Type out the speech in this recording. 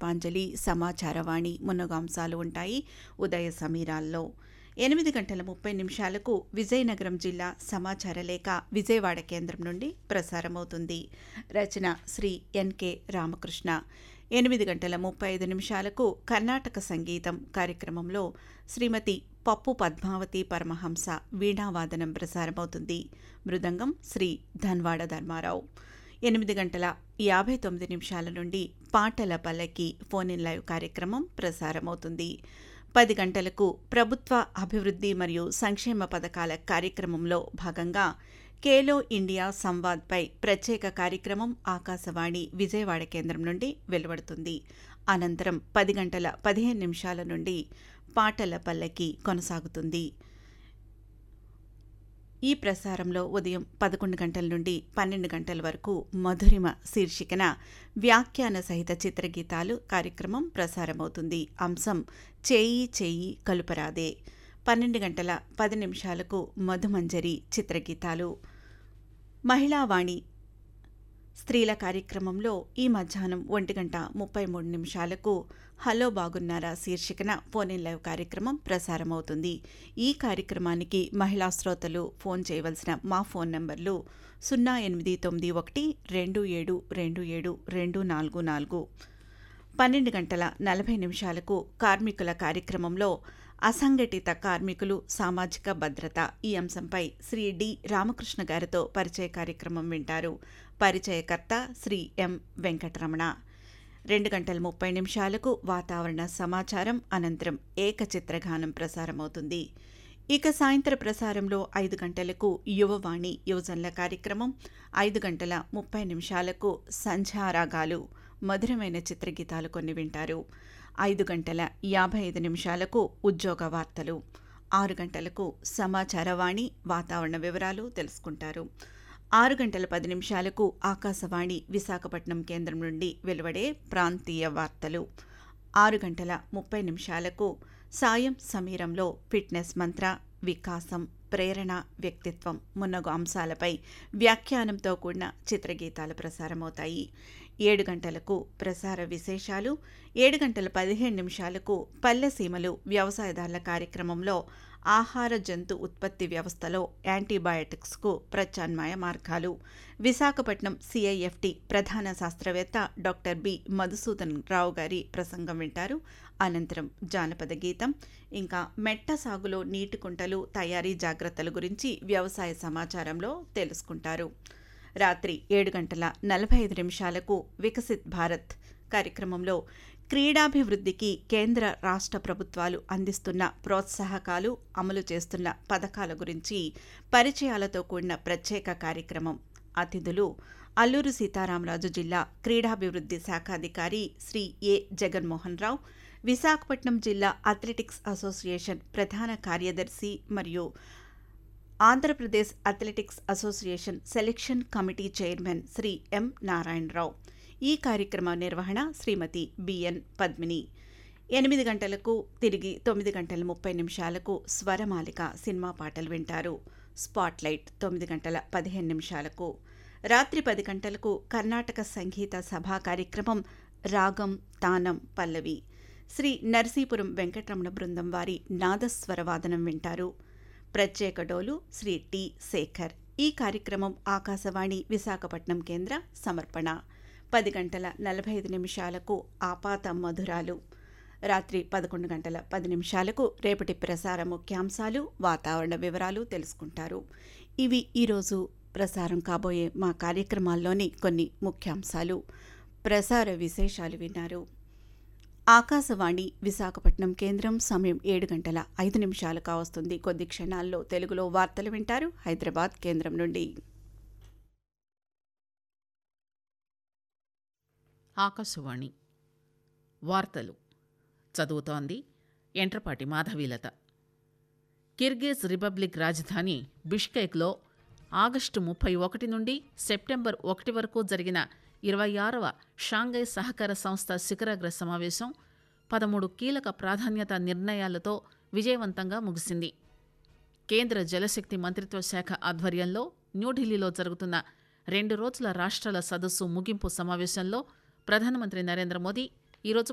పుష్పాంజలి సమాచారవాణి మున్నగు అంశాలు ఉంటాయి ఉదయ సమీరాల్లో ఎనిమిది గంటల ముప్పై నిమిషాలకు విజయనగరం జిల్లా సమాచార లేఖ విజయవాడ కేంద్రం నుండి ప్రసారమవుతుంది రచన శ్రీ ఎన్కే రామకృష్ణ ఎనిమిది గంటల ముప్పై ఐదు నిమిషాలకు కర్ణాటక సంగీతం కార్యక్రమంలో శ్రీమతి పప్పు పద్మావతి పరమహంస వీణావాదనం ప్రసారమవుతుంది మృదంగం శ్రీ ధన్వాడ ధర్మారావు ఎనిమిది గంటల యాభై తొమ్మిది నిమిషాల నుండి పాటల పల్లకి ఫోన్ ఇన్ లైవ్ కార్యక్రమం ప్రసారమవుతుంది పది గంటలకు ప్రభుత్వ అభివృద్ధి మరియు సంక్షేమ పథకాల కార్యక్రమంలో భాగంగా ఖేలో ఇండియా సంవాద్పై ప్రత్యేక కార్యక్రమం ఆకాశవాణి విజయవాడ కేంద్రం నుండి వెలువడుతుంది అనంతరం పది గంటల పదిహేను నిమిషాల నుండి పాటల పల్లకి కొనసాగుతుంది ఈ ప్రసారంలో ఉదయం పదకొండు గంటల నుండి పన్నెండు గంటల వరకు మధురిమ శీర్షికన వ్యాఖ్యాన సహిత చిత్రగీతాలు కార్యక్రమం ప్రసారమవుతుంది అంశం చేయి చేయి కలుపరాదే పన్నెండు గంటల పది నిమిషాలకు మధుమంజరి చిత్రగీతాలు మహిళావాణి స్త్రీల కార్యక్రమంలో ఈ మధ్యాహ్నం ఒంటి గంట ముప్పై మూడు నిమిషాలకు హలో బాగున్నారా శీర్షికన ఫోన్ ఇన్ లైవ్ కార్యక్రమం ప్రసారమవుతుంది ఈ కార్యక్రమానికి మహిళా శ్రోతలు ఫోన్ చేయవలసిన మా ఫోన్ నంబర్లు సున్నా ఎనిమిది తొమ్మిది ఒకటి రెండు ఏడు రెండు ఏడు రెండు నాలుగు నాలుగు పన్నెండు గంటల నలభై నిమిషాలకు కార్మికుల కార్యక్రమంలో అసంఘటిత కార్మికులు సామాజిక భద్రత ఈ అంశంపై శ్రీ డి రామకృష్ణ గారితో పరిచయ కార్యక్రమం వింటారు పరిచయకర్త శ్రీ ఎం వెంకటరమణ రెండు గంటల ముప్పై నిమిషాలకు వాతావరణ సమాచారం అనంతరం ఏకచిత్రగానం ప్రసారమవుతుంది ఇక సాయంత్ర ప్రసారంలో ఐదు గంటలకు యువవాణి యువజనుల కార్యక్రమం ఐదు గంటల ముప్పై నిమిషాలకు సంధ్యారాగాలు మధురమైన చిత్రగీతాలు కొన్ని వింటారు ఐదు గంటల యాభై ఐదు నిమిషాలకు ఉద్యోగ వార్తలు ఆరు గంటలకు సమాచారవాణి వాతావరణ వివరాలు తెలుసుకుంటారు ఆరు గంటల పది నిమిషాలకు ఆకాశవాణి విశాఖపట్నం కేంద్రం నుండి వెలువడే ప్రాంతీయ వార్తలు ఆరు గంటల ముప్పై నిమిషాలకు సాయం సమీరంలో ఫిట్నెస్ మంత్ర వికాసం ప్రేరణ వ్యక్తిత్వం మున్నగు అంశాలపై వ్యాఖ్యానంతో కూడిన చిత్రగీతాలు ప్రసారమవుతాయి ఏడు గంటలకు ప్రసార విశేషాలు ఏడు గంటల పదిహేను నిమిషాలకు పల్లెసీమలు వ్యవసాయదారుల కార్యక్రమంలో ఆహార జంతు ఉత్పత్తి వ్యవస్థలో యాంటీబయాటిక్స్కు ప్రత్యామ్నాయ మార్గాలు విశాఖపట్నం సిఐఎఫ్టి ప్రధాన శాస్త్రవేత్త డాక్టర్ బి మధుసూదన్ రావు గారి ప్రసంగం వింటారు అనంతరం జానపద గీతం ఇంకా మెట్ట సాగులో నీటి కుంటలు తయారీ జాగ్రత్తల గురించి వ్యవసాయ సమాచారంలో తెలుసుకుంటారు రాత్రి ఏడు గంటల నలభై ఐదు నిమిషాలకు వికసిత్ భారత్ కార్యక్రమంలో క్రీడాభివృద్ధికి కేంద్ర రాష్ట్ర ప్రభుత్వాలు అందిస్తున్న ప్రోత్సాహకాలు అమలు చేస్తున్న పథకాల గురించి పరిచయాలతో కూడిన ప్రత్యేక కార్యక్రమం అతిథులు అల్లూరు సీతారామరాజు జిల్లా క్రీడాభివృద్ధి శాఖాధికారి శ్రీ ఏ జగన్మోహన్ రావు విశాఖపట్నం జిల్లా అథ్లెటిక్స్ అసోసియేషన్ ప్రధాన కార్యదర్శి మరియు Andhra Pradesh athletics association selection committee chairman Shri ఎం నారాయణరావు ఈ కార్యక్రమ నిర్వహణ శ్రీమతి బిఎన్ పద్మిని ఎనిమిది గంటలకు తిరిగి తొమ్మిది గంటల ముప్పై నిమిషాలకు స్వరమాలిక సినిమా పాటలు వింటారు స్పాట్లైట్ తొమ్మిది గంటల పదిహేను నిమిషాలకు రాత్రి పది గంటలకు కర్ణాటక సంగీత సభా కార్యక్రమం రాగం తానం పల్లవి శ్రీ నరసీపురం వెంకటరమణ బృందం వారి నాదస్వరవాదనం వింటారు ప్రత్యేక డోలు శ్రీ టి శేఖర్ ఈ కార్యక్రమం ఆకాశవాణి విశాఖపట్నం కేంద్ర సమర్పణ పది గంటల నలభై ఐదు నిమిషాలకు ఆపాత మధురాలు రాత్రి పదకొండు గంటల పది నిమిషాలకు రేపటి ప్రసార ముఖ్యాంశాలు వాతావరణ వివరాలు తెలుసుకుంటారు ఇవి ఈరోజు ప్రసారం కాబోయే మా కార్యక్రమాల్లోని కొన్ని ముఖ్యాంశాలు ప్రసార విశేషాలు విన్నారు ఆకాశవాణి విశాఖపట్నం కేంద్రం సమయం ఏడు గంటల ఐదు నిమిషాలు కావస్తుంది కొద్ది క్షణాల్లో తెలుగులో వార్తలు వింటారు హైదరాబాద్ కేంద్రం నుండి ఆకాశవాణి వార్తలు చదువుతోంది ఎంట్రపాటి మాధవీలత కిర్గిజ్ రిపబ్లిక్ రాజధాని బిష్కేక్లో ఆగస్టు ముప్పై ఒకటి నుండి సెప్టెంబర్ ఒకటి వరకు జరిగిన ఇరవై ఆరవ షాంఘై సహకార సంస్థ శిఖరాగ్ర సమావేశం పదమూడు కీలక ప్రాధాన్యత నిర్ణయాలతో విజయవంతంగా ముగిసింది కేంద్ర జలశక్తి మంత్రిత్వ శాఖ ఆధ్వర్యంలో న్యూఢిల్లీలో జరుగుతున్న రెండు రోజుల రాష్ట్రాల సదస్సు ముగింపు సమావేశంలో ప్రధానమంత్రి నరేంద్ర మోదీ ఈరోజు